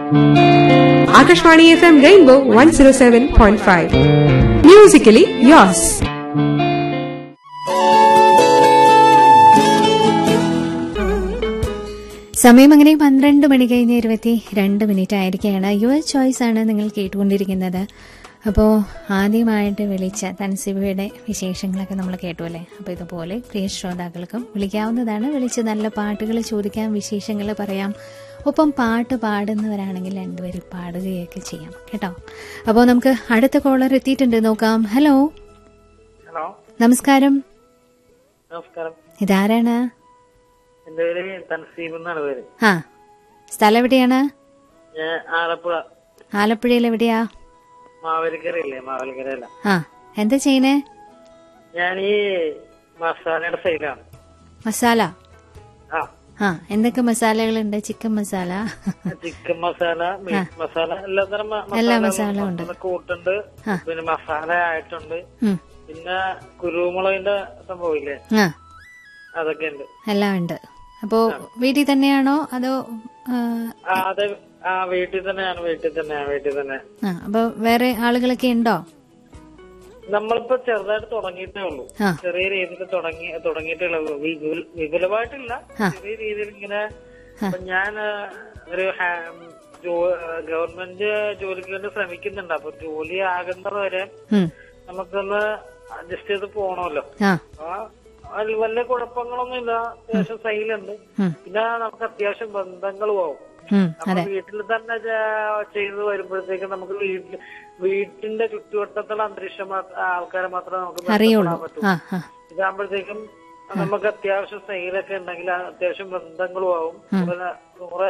Akashvani FM Rainbow 107.5. Musically yours. സമയം അങ്ങനെ പന്ത്രണ്ട് മണി കഴിഞ്ഞ് ഇരുപത്തി രണ്ട് മിനിറ്റ് ആയിരിക്കുകയാണ് യുവർ ചോയ്സ് ആണ് നിങ്ങൾ കേട്ടുകൊണ്ടിരിക്കുന്നത് അപ്പോൾ ആദ്യമായിട്ട് വിളിച്ച തൻസിബയുടെ വിശേഷങ്ങളൊക്കെ നമ്മൾ കേട്ടു അല്ലേ അപ്പോൾ ഇതുപോലെ പ്രിയ ശ്രോതാക്കൾക്കും വിളിക്കാവുന്നതാണ് വിളിച്ച് നല്ല പാട്ടുകൾ ചോദിക്കാം വിശേഷങ്ങൾ പറയാം ഒപ്പം പാട്ട് പാടുന്നവരാണെങ്കിൽ രണ്ടുപേരും പാടുകയൊക്കെ ചെയ്യാം കേട്ടോ അപ്പോൾ നമുക്ക് അടുത്ത കോളർ എത്തിയിട്ടുണ്ട് നോക്കാം ഹലോ ഹലോ നമസ്കാരം നമസ്കാരം ഇതാരാണ് എന്റെ പേര് തൻസീബ് എന്നാണ് പേര് ആ സ്ഥലം എവിടെയാണ് ഞാൻ ആലപ്പുഴ ആലപ്പുഴയിൽ എവിടെയാ മാവേലിക്കര ഇല്ലേ മാവേലിക്കരയല്ല ആ എന്താ ചെയ്യണേ ഞാൻ ഈ മസാലയുടെ സൈഡാണ് മസാല ആ ആ എന്തൊക്കെ മസാലകളുണ്ട് chicken masala chicken masala meat masala എല്ലാത്തരം മ- എല്ലാ മസാലകളും മസാലയും ഉണ്ട്. മസാല കൂട്ടുണ്ട് ആ. പിന്നെ മസാല ആയിട്ടുണ്ട് ഉം. പിന്നെ കുരുമുളകിന്റെ സംഭവമില്ലേ ആ അതൊക്കെ ഉണ്ട് എല്ലാം ഉണ്ട് അപ്പോ വീട്ടിൽ തന്നെയാണോ അതോ ആ, ആ അതെ ആ വീട്ടിൽ തന്നെയാണ് വീട്ടിൽ തന്നെയാണ് വീട്ടിൽ തന്നെ ആ അപ്പൊ വേറെ ആളുകളൊക്കെ ഉണ്ടോ നമ്മളിപ്പോ ചെറുതായിട്ട് തുടങ്ങിയിട്ടേ ഉള്ളൂ ആ. ചെറിയ രീതിയിൽ തുടങ്ങി തുടങ്ങിയിട്ടേ ഉള്ളൂ വി- വിപുൽ- വിപുലമായിട്ടില്ല ആ. ചെറിയ രീതിയിൽ ഇങ്ങനെ ഇപ്പൊ ഞാൻ ആ, ഒരു ഹാ- ജോ- ഗവൺമെന്റ് ജോലിക്ക് വേണ്ടി ശ്രമിക്കുന്നുണ്ട് അപ്പൊ ജോലി ആകുന്നത് വരെ ഉം. നമുക്കൊന്ന് അഡ്ജസ്റ്റ് ചെയ്ത് പോണമല്ലോ ആ ആ അതിൽ വലിയ കുഴപ്പങ്ങളൊന്നുമില്ല അത്യാവശ്യം സൈലുണ്ട് ഉം. പിന്നെ നമുക്ക് അത്യാവശ്യം ബന്ധങ്ങളും ആവും ഉം, നമ്മൾ അതെ വീട്ടിൽ തന്നെ ചെ- ചെയ്ത് വരുമ്പോഴത്തേക്ക് നമുക്ക് വീട്ടിൽ വീട്ടിന്റെ ചുറ്റുവട്ടത്തുള്ള അന്തരീക്ഷം മാ- ആൾക്കാരെ മാത്രമേ നമുക്ക് അറിയുള്ളൂ ബന്ധപ്പെടാൻ പറ്റൂ ആ ആ ഇതാകുമ്പോഴത്തേക്കും നമുക്ക് അത്യാവശ്യം സെയിലൊക്കെ ഉണ്ടെങ്കിൽ അത്യാവശ്യം ബന്ധങ്ങളും ആവും കുറെ കുറെ